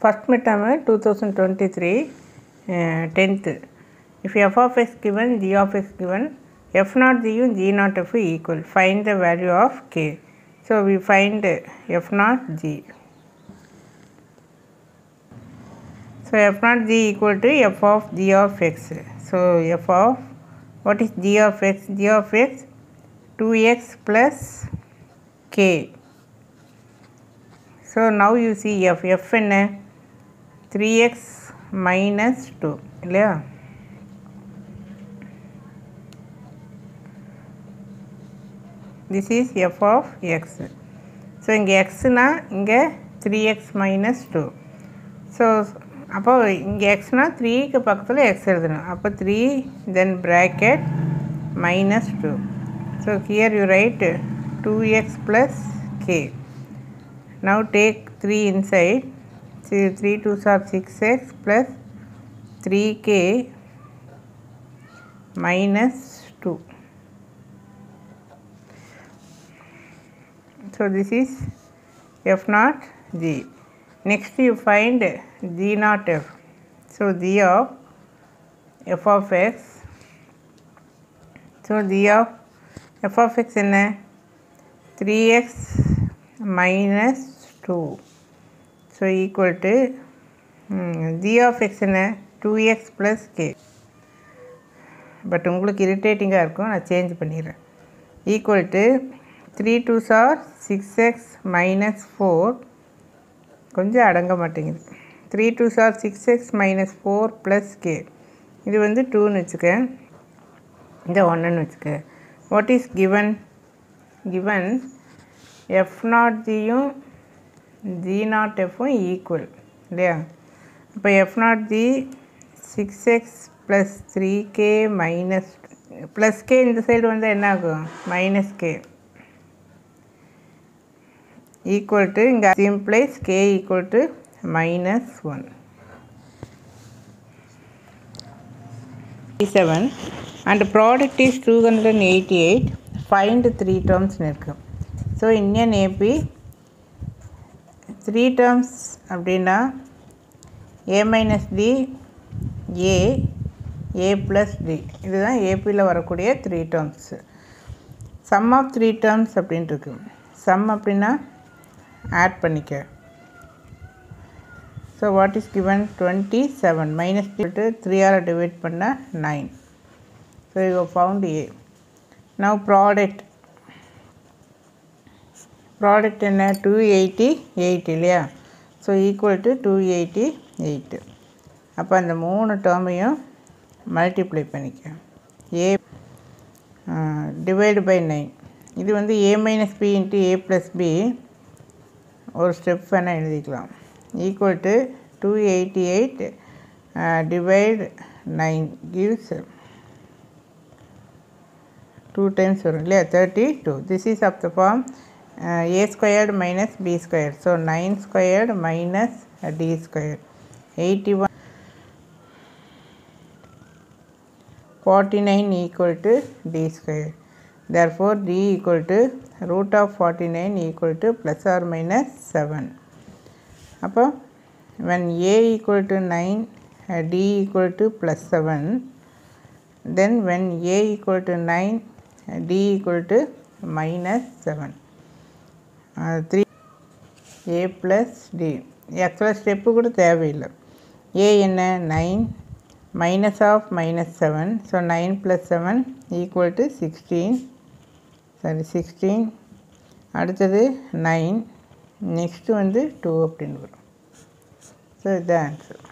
first midterm 2023 uh, 10th if f of x given g of x given f naught g and g naught f equal find the value of k so we find f naught g so f naught g equal to f of g of x so f of what is g of x g of x 2x plus k so now you see f f என்ன 3x minus 2 இல்லையா this is f of x so இங்கே எக்ஸ்னா இங்கே three x minus two so அப்போ இங்கே எக்ஸ்னால் த்ரீக்கு பக்கத்தில் எக்ஸ் எழுதணும் அப்போ three then bracket minus two so here you write two x plus K Now take 3 inside. See 3 2s are 6x plus 3k minus 2. So this is f naught g. Next you find g naught f. So g of f of x. So g of f of x என்ன 3x minus 2 so equal to hmm, g of x என்ன 2x plus k but உங்களுக்கு இரிட்டேட்டிங்காக இருக்கும் நான் change பண்ணிடுறேன் equal to three two sir six x minus four கொஞ்சம் அடங்க மாட்டேங்குது three two sir six x minus four plus K இது வந்து டூன்னு வச்சுக்க இந்த ஒன்றுன்னு வச்சுக்க what is given given F not ஜியும் ஜி நாட் எஃப்பும் ஈக்குவல் இல்லையா இப்போ F not G six x plus three K minus plus K இந்த சைடு வந்தால் என்ன ஆகும் மைனஸ் கே ஈக்குவல் டு இங்கே simplify K equal to minus one seven and product is two hundred and eighty eight find three டேர்ம்ஸ்னு இருக்குது so Indian AP three terms அப்படின்னா A minus D A A plus D இதுதான் ஏபியில் வரக்கூடிய three terms sum of three terms அப்படின்ட்டு இருக்கு sum அப்படின்னா add பண்ணிக்க so what is given twenty seven minus two three ஆரை டிவைட் பண்ண nine so you found A now product product என்ன டூ எயிட்டி எயிட் இல்லையா so equal to two eighty eight அப்போ அந்த மூணு டேர்மையும் மல்டிப்ளை பண்ணிக்க ஏ டிவைடு பை நைன் இது வந்து A minus B into A plus B ஒரு ஸ்டெப் வேணால் எழுதிக்கலாம் equal to two eighty eight divide nine gives two times வரும் இல்லையா thirty two this is of the form uh, a squared minus b squared. So 9 squared minus uh, d squared. 81 49 equal to d squared. Therefore d equal to root of 49 equal to plus or minus 7. அப்போ when a equal to 9 uh, d equal to plus 7 then when a equal to 9 uh, d equal to minus 7 three A plus D ஆக்சுவலாக step கூட தேவையில்லை A என்ன nine minus of minus seven so nine plus seven equal to sixteen sorry sixteen அடுத்தது nine next வந்து two அப்படின்னு வரும் so இதுதான் answer